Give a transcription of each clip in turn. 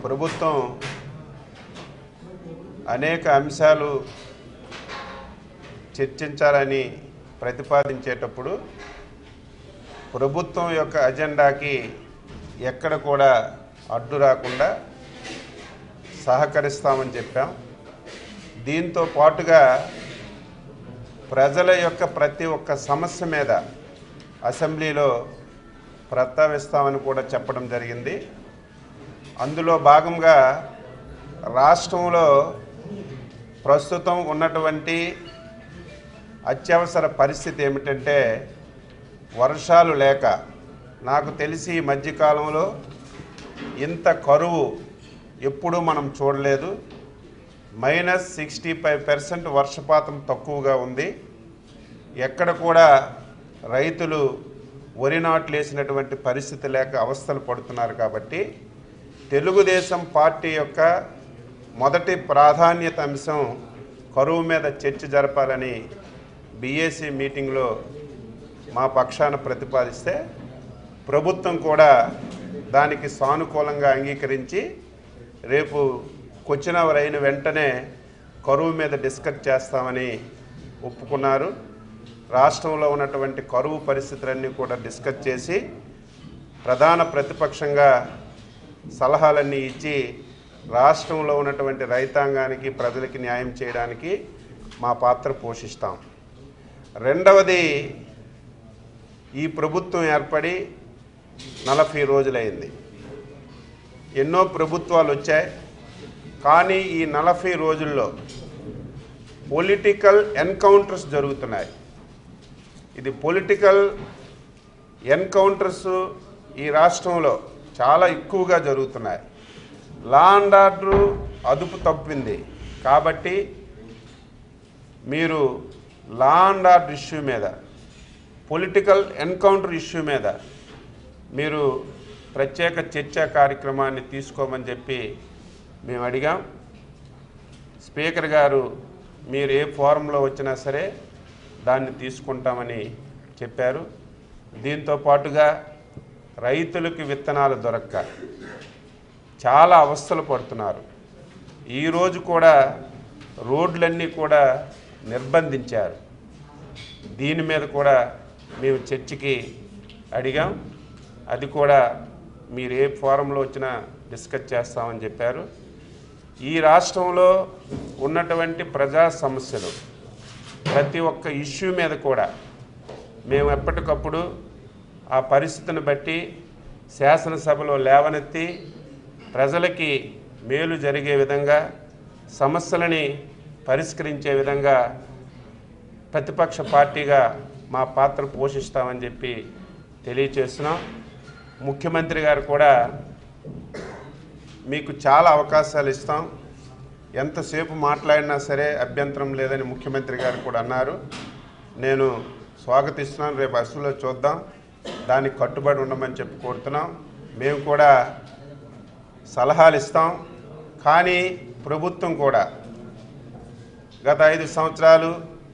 ప్రభుత్వం అనేక అంశాలు చర్చించాలని ప్రతిపాదించేటప్పుడు ప్రభుత్వం యొక్క అజెండాకి ఎక్కడ కూడా అడ్డు రాకుండా సహకరిస్తామని చెప్పాం దీంతో పాటుగా ప్రజల యొక్క ప్రతి ఒక్క సమస్య మీద అసెంబ్లీలో ప్రస్తావిస్తామని కూడా చెప్పడం జరిగింది అందులో భాగంగా రాష్ట్రంలో ప్రస్తుతం ఉన్నటువంటి అత్యవసర పరిస్థితి ఏమిటంటే వర్షాలు లేక నాకు తెలిసి ఈ మధ్యకాలంలో ఇంత కరువు ఎప్పుడూ మనం చూడలేదు మైనస్ సిక్స్టీ ఫైవ్ పర్సెంట్ వర్షపాతం తక్కువగా ఉంది ఎక్కడ కూడా రైతులు వరి నాట్లు వేసినటువంటి పరిస్థితి లేక అవస్థలు పడుతున్నారు కాబట్టి తెలుగుదేశం పార్టీ యొక్క మొదటి ప్రాధాన్యత అంశం కరువు మీద చర్చ జరపాలని బీఏసీ మీటింగ్లో మా పక్షాన ప్రతిపాదిస్తే ప్రభుత్వం కూడా దానికి సానుకూలంగా అంగీకరించి రేపు క్వశ్చన్ అవర్ అయిన వెంటనే కరువు మీద డిస్కస్ చేస్తామని ఒప్పుకున్నారు రాష్ట్రంలో ఉన్నటువంటి కరువు పరిస్థితులన్నీ కూడా డిస్కస్ చేసి ప్రధాన ప్రతిపక్షంగా సలహాలన్నీ ఇచ్చి రాష్ట్రంలో ఉన్నటువంటి రైతాంగానికి ప్రజలకి న్యాయం చేయడానికి మా పాత్ర పోషిస్తాం రెండవది ఈ ప్రభుత్వం ఏర్పడి నలభై రోజులైంది ఎన్నో ప్రభుత్వాలు వచ్చాయి కానీ ఈ నలభై రోజుల్లో పొలిటికల్ ఎన్కౌంటర్స్ జరుగుతున్నాయి ఇది పొలిటికల్ ఎన్కౌంటర్స్ ఈ రాష్ట్రంలో చాలా ఎక్కువగా జరుగుతున్నాయి లా అండ్ ఆర్డర్ అదుపు తప్పింది కాబట్టి మీరు లా అండ్ ఆర్డర్ ఇష్యూ మీద పొలిటికల్ ఎన్కౌంటర్ ఇష్యూ మీద మీరు ప్రత్యేక చర్చా కార్యక్రమాన్ని తీసుకోమని చెప్పి మేము అడిగాం స్పీకర్ గారు మీరు ఏ ఫోరంలో వచ్చినా సరే దాన్ని తీసుకుంటామని చెప్పారు దీంతో పాటుగా రైతులకు విత్తనాలు దొరక్క చాలా అవస్థలు పడుతున్నారు ఈరోజు కూడా రోడ్లన్నీ కూడా నిర్బంధించారు దీని మీద కూడా మేము చర్చకి అడిగాం అది కూడా మీరు ఏ ఫోరంలో వచ్చినా డిస్కస్ చేస్తామని చెప్పారు ఈ రాష్ట్రంలో ఉన్నటువంటి ప్రజా సమస్యలు ప్రతి ఒక్క ఇష్యూ మీద కూడా మేము ఎప్పటికప్పుడు ఆ పరిస్థితిని బట్టి శాసనసభలో లేవనెత్తి ప్రజలకి మేలు జరిగే విధంగా సమస్యలని పరిష్కరించే విధంగా ప్రతిపక్ష పార్టీగా మా పాత్ర పోషిస్తామని చెప్పి తెలియచేస్తున్నాం ముఖ్యమంత్రి గారు కూడా మీకు చాలా అవకాశాలు ఇస్తాం ఎంతసేపు మాట్లాడినా సరే అభ్యంతరం లేదని ముఖ్యమంత్రి గారు కూడా అన్నారు నేను స్వాగతిస్తున్నాను రేపు అసలు చూద్దాం దానికి కట్టుబడి ఉండమని చెప్పి కోరుతున్నాం మేము కూడా సలహాలు ఇస్తాం కానీ ప్రభుత్వం కూడా గత ఐదు సంవత్సరాలు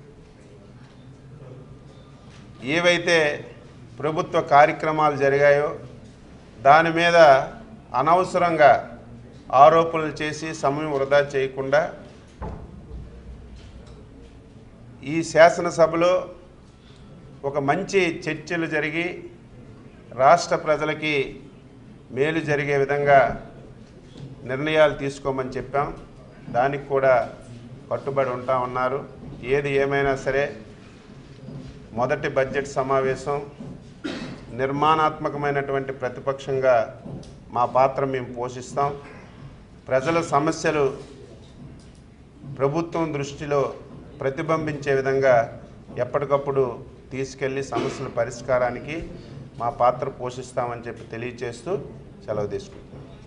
ఏవైతే ప్రభుత్వ కార్యక్రమాలు జరిగాయో దాని మీద అనవసరంగా ఆరోపణలు చేసి సమయం వృధా చేయకుండా ఈ శాసనసభలో ఒక మంచి చర్చలు జరిగి రాష్ట్ర ప్రజలకి మేలు జరిగే విధంగా నిర్ణయాలు తీసుకోమని చెప్పాం దానికి కూడా కట్టుబడి ఉంటా ఉన్నారు ఏది ఏమైనా సరే మొదటి బడ్జెట్ సమావేశం నిర్మాణాత్మకమైనటువంటి ప్రతిపక్షంగా మా పాత్ర మేము పోషిస్తాం ప్రజల సమస్యలు ప్రభుత్వం దృష్టిలో ప్రతిబింబించే విధంగా ఎప్పటికప్పుడు తీసుకెళ్లి సమస్యల పరిష్కారానికి మా పాత్ర పోషిస్తామని చెప్పి తెలియచేస్తూ సెలవు తీసుకుంటాం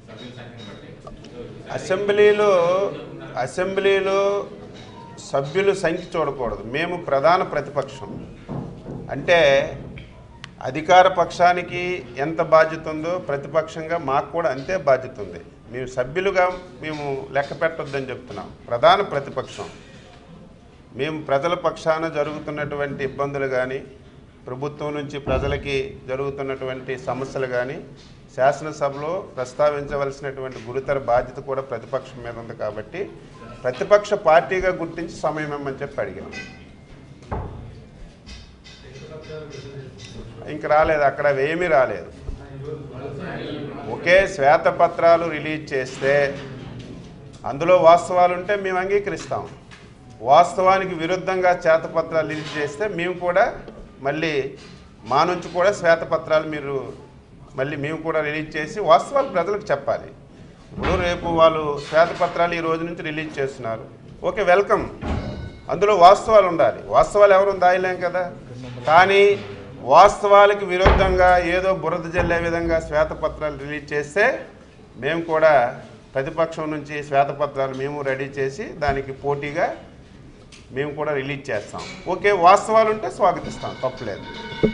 అసెంబ్లీలో అసెంబ్లీలో సభ్యుల సంఖ్య చూడకూడదు మేము ప్రధాన ప్రతిపక్షం అంటే అధికార పక్షానికి ఎంత బాధ్యత ఉందో ప్రతిపక్షంగా మాకు కూడా అంతే బాధ్యత ఉంది మేము సభ్యులుగా మేము లెక్క పెట్టొద్దని చెప్తున్నాం ప్రధాన ప్రతిపక్షం మేము ప్రజల పక్షాన జరుగుతున్నటువంటి ఇబ్బందులు కానీ ప్రభుత్వం నుంచి ప్రజలకి జరుగుతున్నటువంటి సమస్యలు కానీ శాసనసభలో ప్రస్తావించవలసినటువంటి గురుతర బాధ్యత కూడా ప్రతిపక్షం మీద ఉంది కాబట్టి ప్రతిపక్ష పార్టీగా గుర్తించి సమయం ఇమ్మని చెప్పి అడిగాం ఇంక రాలేదు అక్కడ ఏమీ రాలేదు ఒకే శ్వేతపత్రాలు రిలీజ్ చేస్తే అందులో వాస్తవాలు ఉంటే మేము అంగీకరిస్తాం వాస్తవానికి విరుద్ధంగా శ్వేతపత్రాలు రిలీజ్ చేస్తే మేము కూడా మళ్ళీ మా నుంచి కూడా శ్వేతపత్రాలు మీరు మళ్ళీ మేము కూడా రిలీజ్ చేసి వాస్తవాలు ప్రజలకు చెప్పాలి ఇప్పుడు రేపు వాళ్ళు శ్వేతపత్రాలు ఈ రోజు నుంచి రిలీజ్ చేస్తున్నారు ఓకే వెల్కమ్ అందులో వాస్తవాలు ఉండాలి వాస్తవాలు ఎవరు దాయలేం కదా కానీ వాస్తవాలకు విరుద్ధంగా ఏదో బురద జల్లే విధంగా శ్వేతపత్రాలు రిలీజ్ చేస్తే మేము కూడా ప్రతిపక్షం నుంచి శ్వేతపత్రాలు మేము రెడీ చేసి దానికి పోటీగా మేము కూడా రిలీజ్ చేస్తాం ఓకే వాస్తవాలు ఉంటే స్వాగతిస్తాం తప్పులేదు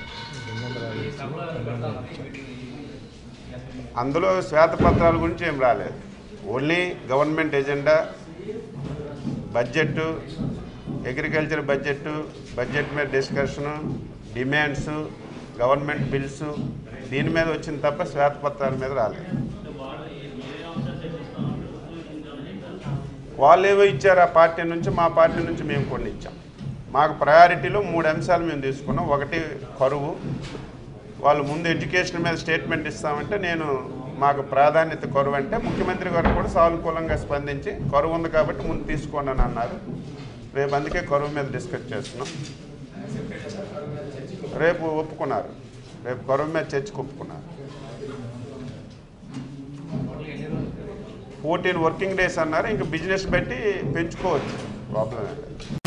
అందులో శ్వేతపత్రాల గురించి ఏం రాలేదు only government agenda budget agriculture budget budget మీద డిస్కషను డిమాండ్స్ గవర్నమెంట్ బిల్స్ దీని మీద వచ్చింది తప్ప శ్వేతపత్రాల మీద రాలేదు వాళ్ళు ఏవో ఇచ్చారు ఆ పార్టీ నుంచి మా పార్టీ నుంచి మేము కొన్ని ఇచ్చాం మాకు ప్రయారిటీలో మూడు అంశాలు మేము తీసుకున్నాం ఒకటి కరువు వాళ్ళు ముందు ఎడ్యుకేషన్ మీద స్టేట్మెంట్ ఇస్తామంటే నేను మాకు ప్రాధాన్యత కరువు అంటే ముఖ్యమంత్రి గారు కూడా సానుకూలంగా స్పందించి కరువు ఉంది కాబట్టి ముందు తీసుకోండి అని అన్నారు రేపు అందుకే కరువు మీద డిస్కస్ చేస్తున్నాం రేపు ఒప్పుకున్నారు రేపు కరువు మీద చర్చకు ఒప్పుకున్నారు ఫోర్టీన్ వర్కింగ్ డేస్ అన్నారు ఇంకా బిజినెస్ బట్టి పెంచుకోవచ్చు ప్రాబ్లం ఏంటి